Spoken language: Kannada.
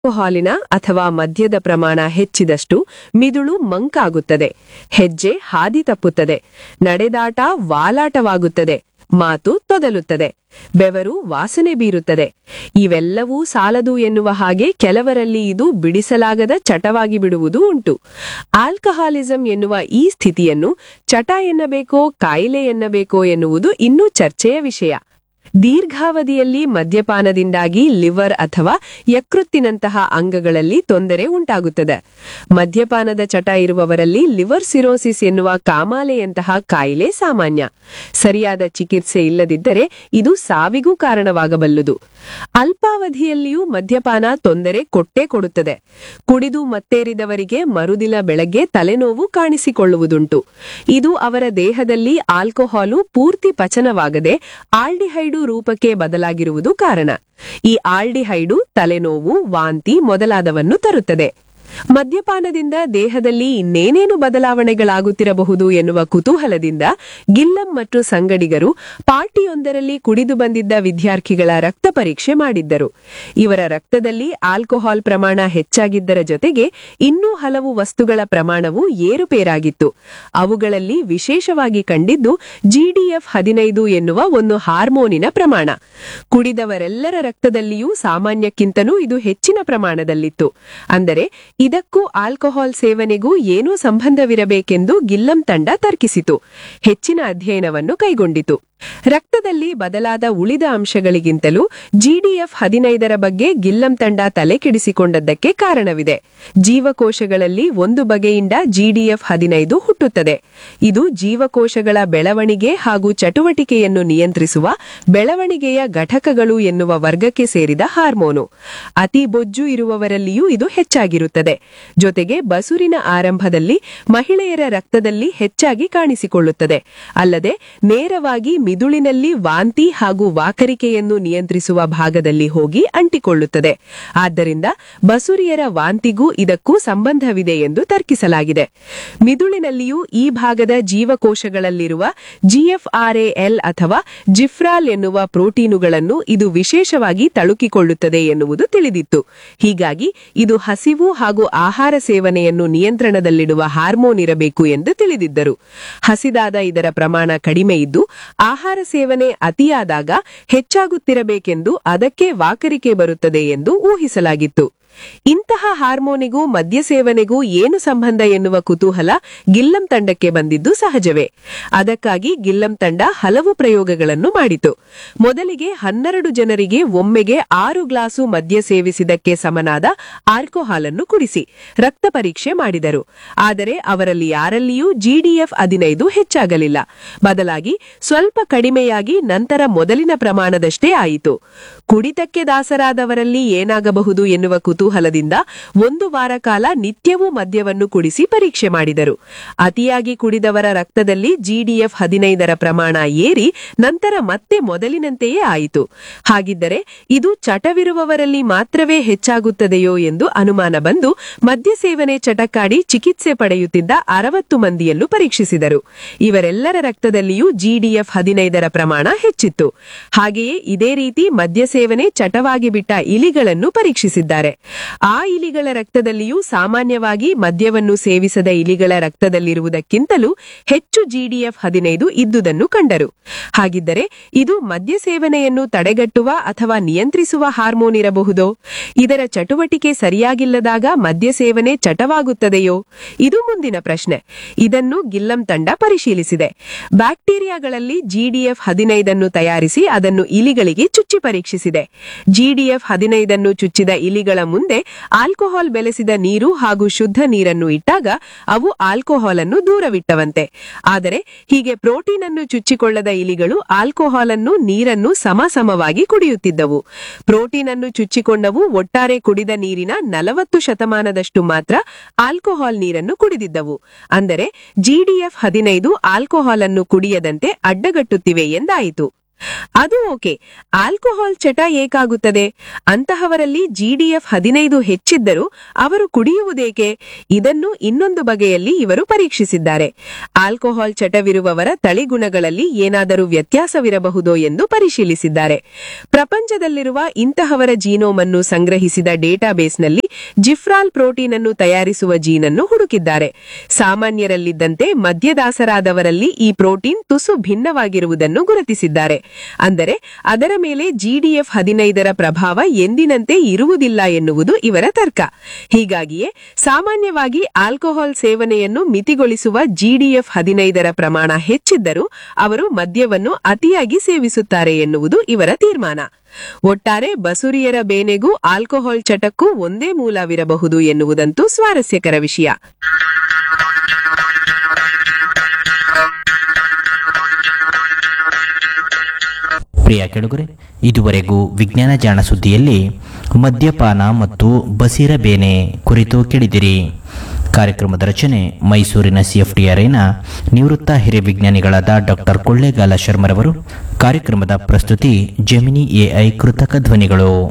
ಆಲ್ಕೋಹಾಲಿನ ಅಥವಾ ಮದ್ಯದ ಪ್ರಮಾಣ ಹೆಚ್ಚಿದಷ್ಟು ಮಿದುಳು ಮಂಕಾಗುತ್ತದೆ ಹೆಜ್ಜೆ ಹಾದಿ ತಪ್ಪುತ್ತದೆ ನಡೆದಾಟ ವಾಲಾಟವಾಗುತ್ತದೆ ಮಾತು ತೊದಲುತ್ತದೆ ಬೆವರು ವಾಸನೆ ಬೀರುತ್ತದೆ ಇವೆಲ್ಲವೂ ಸಾಲದು ಎನ್ನುವ ಹಾಗೆ ಕೆಲವರಲ್ಲಿ ಇದು ಬಿಡಿಸಲಾಗದ ಚಟವಾಗಿ ಬಿಡುವುದು ಉಂಟು ಆಲ್ಕಹಾಲಿಸಂ ಎನ್ನುವ ಈ ಸ್ಥಿತಿಯನ್ನು ಚಟ ಎನ್ನಬೇಕೋ ಕಾಯಿಲೆ ಎನ್ನಬೇಕೋ ಎನ್ನುವುದು ಇನ್ನೂ ಚರ್ಚೆಯ ವಿಷಯ ದೀರ್ಘಾವಧಿಯಲ್ಲಿ ಮದ್ಯಪಾನದಿಂದಾಗಿ ಲಿವರ್ ಅಥವಾ ಯಕೃತ್ತಿನಂತಹ ಅಂಗಗಳಲ್ಲಿ ತೊಂದರೆ ಉಂಟಾಗುತ್ತದೆ ಮದ್ಯಪಾನದ ಚಟ ಇರುವವರಲ್ಲಿ ಲಿವರ್ ಸಿರೋಸಿಸ್ ಎನ್ನುವ ಕಾಮಾಲೆಯಂತಹ ಕಾಯಿಲೆ ಸಾಮಾನ್ಯ ಸರಿಯಾದ ಚಿಕಿತ್ಸೆ ಇಲ್ಲದಿದ್ದರೆ ಇದು ಸಾವಿಗೂ ಕಾರಣವಾಗಬಲ್ಲದು ಅಲ್ಪಾವಧಿಯಲ್ಲಿಯೂ ಮದ್ಯಪಾನ ತೊಂದರೆ ಕೊಟ್ಟೇ ಕೊಡುತ್ತದೆ ಕುಡಿದು ಮತ್ತೇರಿದವರಿಗೆ ಮರುದಿನ ಬೆಳಗ್ಗೆ ತಲೆನೋವು ಕಾಣಿಸಿಕೊಳ್ಳುವುದುಂಟು ಇದು ಅವರ ದೇಹದಲ್ಲಿ ಆಲ್ಕೋಹಾಲು ಪೂರ್ತಿ ಪಚನವಾಗದೆ ಆಲ್ಡಿಹೈಡು ರೂಪಕ್ಕೆ ಬದಲಾಗಿರುವುದು ಕಾರಣ ಈ ಆಲ್ಡಿಹೈಡು ತಲೆನೋವು ವಾಂತಿ ಮೊದಲಾದವನ್ನು ತರುತ್ತದೆ ಮದ್ಯಪಾನದಿಂದ ದೇಹದಲ್ಲಿ ಇನ್ನೇನೇನು ಬದಲಾವಣೆಗಳಾಗುತ್ತಿರಬಹುದು ಎನ್ನುವ ಕುತೂಹಲದಿಂದ ಗಿಲ್ಲಂ ಮತ್ತು ಸಂಗಡಿಗರು ಪಾರ್ಟಿಯೊಂದರಲ್ಲಿ ಕುಡಿದು ಬಂದಿದ್ದ ವಿದ್ಯಾರ್ಥಿಗಳ ರಕ್ತ ಪರೀಕ್ಷೆ ಮಾಡಿದ್ದರು ಇವರ ರಕ್ತದಲ್ಲಿ ಆಲ್ಕೋಹಾಲ್ ಪ್ರಮಾಣ ಹೆಚ್ಚಾಗಿದ್ದರ ಜೊತೆಗೆ ಇನ್ನೂ ಹಲವು ವಸ್ತುಗಳ ಪ್ರಮಾಣವು ಏರುಪೇರಾಗಿತ್ತು ಅವುಗಳಲ್ಲಿ ವಿಶೇಷವಾಗಿ ಕಂಡಿದ್ದು ಜಿಡಿಎಫ್ ಹದಿನೈದು ಎನ್ನುವ ಒಂದು ಹಾರ್ಮೋನಿನ ಪ್ರಮಾಣ ಕುಡಿದವರೆಲ್ಲರ ರಕ್ತದಲ್ಲಿಯೂ ಸಾಮಾನ್ಯಕ್ಕಿಂತಲೂ ಇದು ಹೆಚ್ಚಿನ ಪ್ರಮಾಣದಲ್ಲಿತ್ತು ಅಂದರೆ ಇದಕ್ಕೂ ಆಲ್ಕೋಹಾಲ್ ಸೇವನೆಗೂ ಏನೂ ಸಂಬಂಧವಿರಬೇಕೆಂದು ಗಿಲ್ಲಂ ತಂಡ ತರ್ಕಿಸಿತು ಹೆಚ್ಚಿನ ಅಧ್ಯಯನವನ್ನು ಕೈಗೊಂಡಿತು ರಕ್ತದಲ್ಲಿ ಬದಲಾದ ಉಳಿದ ಅಂಶಗಳಿಗಿಂತಲೂ ಜಿಡಿಎಫ್ ಹದಿನೈದರ ಬಗ್ಗೆ ಗಿಲ್ಲಂ ತಂಡ ತಲೆ ಕೆಡಿಸಿಕೊಂಡದ್ದಕ್ಕೆ ಕಾರಣವಿದೆ ಜೀವಕೋಶಗಳಲ್ಲಿ ಒಂದು ಬಗೆಯಿಂದ ಜಿಡಿಎಫ್ ಹದಿನೈದು ಹುಟ್ಟುತ್ತದೆ ಇದು ಜೀವಕೋಶಗಳ ಬೆಳವಣಿಗೆ ಹಾಗೂ ಚಟುವಟಿಕೆಯನ್ನು ನಿಯಂತ್ರಿಸುವ ಬೆಳವಣಿಗೆಯ ಘಟಕಗಳು ಎನ್ನುವ ವರ್ಗಕ್ಕೆ ಸೇರಿದ ಹಾರ್ಮೋನು ಅತಿ ಬೊಜ್ಜು ಇರುವವರಲ್ಲಿಯೂ ಇದು ಹೆಚ್ಚಾಗಿರುತ್ತದೆ ಜೊತೆಗೆ ಬಸುರಿನ ಆರಂಭದಲ್ಲಿ ಮಹಿಳೆಯರ ರಕ್ತದಲ್ಲಿ ಹೆಚ್ಚಾಗಿ ಕಾಣಿಸಿಕೊಳ್ಳುತ್ತದೆ ಅಲ್ಲದೆ ನೇರವಾಗಿ ಮಿದುಳಿನಲ್ಲಿ ವಾಂತಿ ಹಾಗೂ ವಾಕರಿಕೆಯನ್ನು ನಿಯಂತ್ರಿಸುವ ಭಾಗದಲ್ಲಿ ಹೋಗಿ ಅಂಟಿಕೊಳ್ಳುತ್ತದೆ ಆದ್ದರಿಂದ ಬಸುರಿಯರ ವಾಂತಿಗೂ ಇದಕ್ಕೂ ಸಂಬಂಧವಿದೆ ಎಂದು ತರ್ಕಿಸಲಾಗಿದೆ ಮಿದುಳಿನಲ್ಲಿಯೂ ಈ ಭಾಗದ ಜೀವಕೋಶಗಳಲ್ಲಿರುವ ಜಿಎಫ್ಆರ್ಎಎಲ್ ಅಥವಾ ಜಿಫ್ರಾಲ್ ಎನ್ನುವ ಪ್ರೋಟೀನುಗಳನ್ನು ಇದು ವಿಶೇಷವಾಗಿ ತಳುಕಿಕೊಳ್ಳುತ್ತದೆ ಎನ್ನುವುದು ತಿಳಿದಿತ್ತು ಹೀಗಾಗಿ ಇದು ಹಸಿವು ಹಾಗೂ ಆಹಾರ ಸೇವನೆಯನ್ನು ನಿಯಂತ್ರಣದಲ್ಲಿಡುವ ಹಾರ್ಮೋನ್ ಇರಬೇಕು ಎಂದು ತಿಳಿದಿದ್ದರು ಹಸಿದಾದ ಇದರ ಪ್ರಮಾಣ ಕಡಿಮೆ ಇದ್ದು ಆಹಾರ ಸೇವನೆ ಅತಿಯಾದಾಗ ಹೆಚ್ಚಾಗುತ್ತಿರಬೇಕೆಂದು ಅದಕ್ಕೆ ವಾಕರಿಕೆ ಬರುತ್ತದೆ ಎಂದು ಊಹಿಸಲಾಗಿತ್ತು ಇಂತಹ ಹಾರ್ಮೋನಿಗೂ ಮದ್ಯ ಸೇವನೆಗೂ ಏನು ಸಂಬಂಧ ಎನ್ನುವ ಕುತೂಹಲ ಗಿಲ್ಲಂ ತಂಡಕ್ಕೆ ಬಂದಿದ್ದು ಸಹಜವೇ ಅದಕ್ಕಾಗಿ ಗಿಲ್ಲಂ ತಂಡ ಹಲವು ಪ್ರಯೋಗಗಳನ್ನು ಮಾಡಿತು ಮೊದಲಿಗೆ ಹನ್ನೆರಡು ಜನರಿಗೆ ಒಮ್ಮೆಗೆ ಆರು ಗ್ಲಾಸು ಮದ್ಯ ಸೇವಿಸಿದಕ್ಕೆ ಸಮನಾದ ಆಲ್ಕೋಹಾಲ್ ಅನ್ನು ಕುಡಿಸಿ ರಕ್ತ ಪರೀಕ್ಷೆ ಮಾಡಿದರು ಆದರೆ ಅವರಲ್ಲಿ ಯಾರಲ್ಲಿಯೂ ಜಿಡಿಎಫ್ ಹದಿನೈದು ಹೆಚ್ಚಾಗಲಿಲ್ಲ ಬದಲಾಗಿ ಸ್ವಲ್ಪ ಕಡಿಮೆಯಾಗಿ ನಂತರ ಮೊದಲಿನ ಪ್ರಮಾಣದಷ್ಟೇ ಆಯಿತು ಕುಡಿತಕ್ಕೆ ದಾಸರಾದವರಲ್ಲಿ ಏನಾಗಬಹುದು ಎನ್ನುವ ಕುತೂಹಲದಿಂದ ಒಂದು ವಾರ ಕಾಲ ನಿತ್ಯವೂ ಮದ್ಯವನ್ನು ಕುಡಿಸಿ ಪರೀಕ್ಷೆ ಮಾಡಿದರು ಅತಿಯಾಗಿ ಕುಡಿದವರ ರಕ್ತದಲ್ಲಿ ಜಿಡಿಎಫ್ ಹದಿನೈದರ ಪ್ರಮಾಣ ಏರಿ ನಂತರ ಮತ್ತೆ ಮೊದಲಿನಂತೆಯೇ ಆಯಿತು ಹಾಗಿದ್ದರೆ ಇದು ಚಟವಿರುವವರಲ್ಲಿ ಮಾತ್ರವೇ ಹೆಚ್ಚಾಗುತ್ತದೆಯೋ ಎಂದು ಅನುಮಾನ ಬಂದು ಮದ್ಯ ಸೇವನೆ ಚಟಕ್ಕಾಡಿ ಚಿಕಿತ್ಸೆ ಪಡೆಯುತ್ತಿದ್ದ ಅರವತ್ತು ಮಂದಿಯನ್ನು ಪರೀಕ್ಷಿಸಿದರು ಇವರೆಲ್ಲರ ರಕ್ತದಲ್ಲಿಯೂ ಜಿಡಿಎಫ್ ಹದಿನೈದರ ಪ್ರಮಾಣ ಹೆಚ್ಚಿತ್ತು ಹಾಗೆಯೇ ಇದೇ ರೀತಿ ಮದ್ಯ ಸೇವನೆ ಚಟವಾಗಿ ಬಿಟ್ಟ ಇಲಿಗಳನ್ನು ಪರೀಕ್ಷಿಸಿದ್ದಾರೆ ಆ ಇಲಿಗಳ ರಕ್ತದಲ್ಲಿಯೂ ಸಾಮಾನ್ಯವಾಗಿ ಮದ್ಯವನ್ನು ಸೇವಿಸದ ಇಲಿಗಳ ರಕ್ತದಲ್ಲಿರುವುದಕ್ಕಿಂತಲೂ ಹೆಚ್ಚು ಜಿಡಿಎಫ್ ಹದಿನೈದು ಇದ್ದುದನ್ನು ಕಂಡರು ಹಾಗಿದ್ದರೆ ಇದು ಮದ್ಯ ಸೇವನೆಯನ್ನು ತಡೆಗಟ್ಟುವ ಅಥವಾ ನಿಯಂತ್ರಿಸುವ ಹಾರ್ಮೋನ್ ಇರಬಹುದೋ ಇದರ ಚಟುವಟಿಕೆ ಸರಿಯಾಗಿಲ್ಲದಾಗ ಮದ್ಯ ಸೇವನೆ ಚಟವಾಗುತ್ತದೆಯೋ ಇದು ಮುಂದಿನ ಪ್ರಶ್ನೆ ಇದನ್ನು ಗಿಲ್ಲಂ ತಂಡ ಪರಿಶೀಲಿಸಿದೆ ಬ್ಯಾಕ್ಟೀರಿಯಾಗಳಲ್ಲಿ ಜಿಡಿಎಫ್ ಹದಿನೈದನ್ನು ತಯಾರಿಸಿ ಅದನ್ನು ಇಲಿಗಳಿಗೆ ಚುಚ್ಚಿ ಪರೀಕ್ಷಿಸಿದೆ ಜಿಡಿಎಫ್ ಹದಿನೈದನ್ನು ಚುಚ್ಚಿದ ಇಲಿಗಳ ಮುಂದೆ ಆಲ್ಕೋಹಾಲ್ ಬೆಲೆಸಿದ ನೀರು ಹಾಗೂ ಶುದ್ಧ ನೀರನ್ನು ಇಟ್ಟಾಗ ಅವು ಆಲ್ಕೋಹಾಲ್ ಅನ್ನು ದೂರವಿಟ್ಟವಂತೆ ಆದರೆ ಹೀಗೆ ಪ್ರೋಟೀನ್ ಅನ್ನು ಚುಚ್ಚಿಕೊಳ್ಳದ ಇಲಿಗಳು ಆಲ್ಕೋಹಾಲ್ ಅನ್ನು ನೀರನ್ನು ಸಮಸಮವಾಗಿ ಕುಡಿಯುತ್ತಿದ್ದವು ಪ್ರೋಟೀನ್ ಅನ್ನು ಚುಚ್ಚಿಕೊಂಡವು ಒಟ್ಟಾರೆ ಕುಡಿದ ನೀರಿನ ನಲವತ್ತು ಶತಮಾನದಷ್ಟು ಮಾತ್ರ ಆಲ್ಕೋಹಾಲ್ ನೀರನ್ನು ಕುಡಿದಿದ್ದವು ಅಂದರೆ ಜಿಡಿಎಫ್ ಹದಿನೈದು ಆಲ್ಕೋಹಾಲ್ ಅನ್ನು ಕುಡಿಯದಂತೆ ಅಡ್ಡಗಟ್ಟುತ್ತಿವೆ ಎಂದಾಯಿತು ಅದು ಓಕೆ ಆಲ್ಕೋಹಾಲ್ ಚಟ ಏಕಾಗುತ್ತದೆ ಅಂತಹವರಲ್ಲಿ ಜಿಡಿಎಫ್ ಹದಿನೈದು ಹೆಚ್ಚಿದ್ದರೂ ಅವರು ಕುಡಿಯುವುದೇಕೆ ಇದನ್ನು ಇನ್ನೊಂದು ಬಗೆಯಲ್ಲಿ ಇವರು ಪರೀಕ್ಷಿಸಿದ್ದಾರೆ ಆಲ್ಕೋಹಾಲ್ ಚಟವಿರುವವರ ತಳಿಗುಣಗಳಲ್ಲಿ ಏನಾದರೂ ವ್ಯತ್ಯಾಸವಿರಬಹುದೋ ಎಂದು ಪರಿಶೀಲಿಸಿದ್ದಾರೆ ಪ್ರಪಂಚದಲ್ಲಿರುವ ಇಂತಹವರ ಜೀನೋಮ್ ಅನ್ನು ಸಂಗ್ರಹಿಸಿದ ಡೇಟಾಬೇಸ್ನಲ್ಲಿ ಜಿಫ್ರಾಲ್ ಪ್ರೋಟೀನ್ ಅನ್ನು ತಯಾರಿಸುವ ಜೀನನ್ನು ಹುಡುಕಿದ್ದಾರೆ ಸಾಮಾನ್ಯರಲ್ಲಿದ್ದಂತೆ ಮದ್ಯದಾಸರಾದವರಲ್ಲಿ ಈ ಪ್ರೋಟೀನ್ ತುಸು ಭಿನ್ನವಾಗಿರುವುದನ್ನು ಗುರುತಿಸಿದ್ದಾರೆ ಅಂದರೆ ಅದರ ಮೇಲೆ ಜಿಡಿಎಫ್ ಹದಿನೈದರ ಪ್ರಭಾವ ಎಂದಿನಂತೆ ಇರುವುದಿಲ್ಲ ಎನ್ನುವುದು ಇವರ ತರ್ಕ ಹೀಗಾಗಿಯೇ ಸಾಮಾನ್ಯವಾಗಿ ಆಲ್ಕೋಹಾಲ್ ಸೇವನೆಯನ್ನು ಮಿತಿಗೊಳಿಸುವ ಜಿಡಿಎಫ್ ಹದಿನೈದರ ಪ್ರಮಾಣ ಹೆಚ್ಚಿದ್ದರೂ ಅವರು ಮದ್ಯವನ್ನು ಅತಿಯಾಗಿ ಸೇವಿಸುತ್ತಾರೆ ಎನ್ನುವುದು ಇವರ ತೀರ್ಮಾನ ಒಟ್ಟಾರೆ ಬಸುರಿಯರ ಬೇನೆಗೂ ಆಲ್ಕೋಹಾಲ್ ಚಟಕ್ಕೂ ಒಂದೇ ಮೂಲವಿರಬಹುದು ಎನ್ನುವುದಂತೂ ಸ್ವಾರಸ್ಯಕರ ವಿಷಯ ಪ್ರಿಯ ಕೆಳಗರೆ ಇದುವರೆಗೂ ವಿಜ್ಞಾನ ಜಾಣ ಸುದ್ದಿಯಲ್ಲಿ ಮದ್ಯಪಾನ ಮತ್ತು ಬಸಿರ ಬೇನೆ ಕುರಿತು ಕೇಳಿದಿರಿ ಕಾರ್ಯಕ್ರಮದ ರಚನೆ ಮೈಸೂರಿನ ಸಿಎಫ್ಟಿಆರ್ಐನ ನಿವೃತ್ತ ಹಿರಿಯ ವಿಜ್ಞಾನಿಗಳಾದ ಡಾಕ್ಟರ್ ಕೊಳ್ಳೇಗಾಲ ಶರ್ಮರವರು ಕಾರ್ಯಕ್ರಮದ ಪ್ರಸ್ತುತಿ ಜೆಮಿನಿ ಎಐ ಕೃತಕ ಧ್ವನಿಗಳು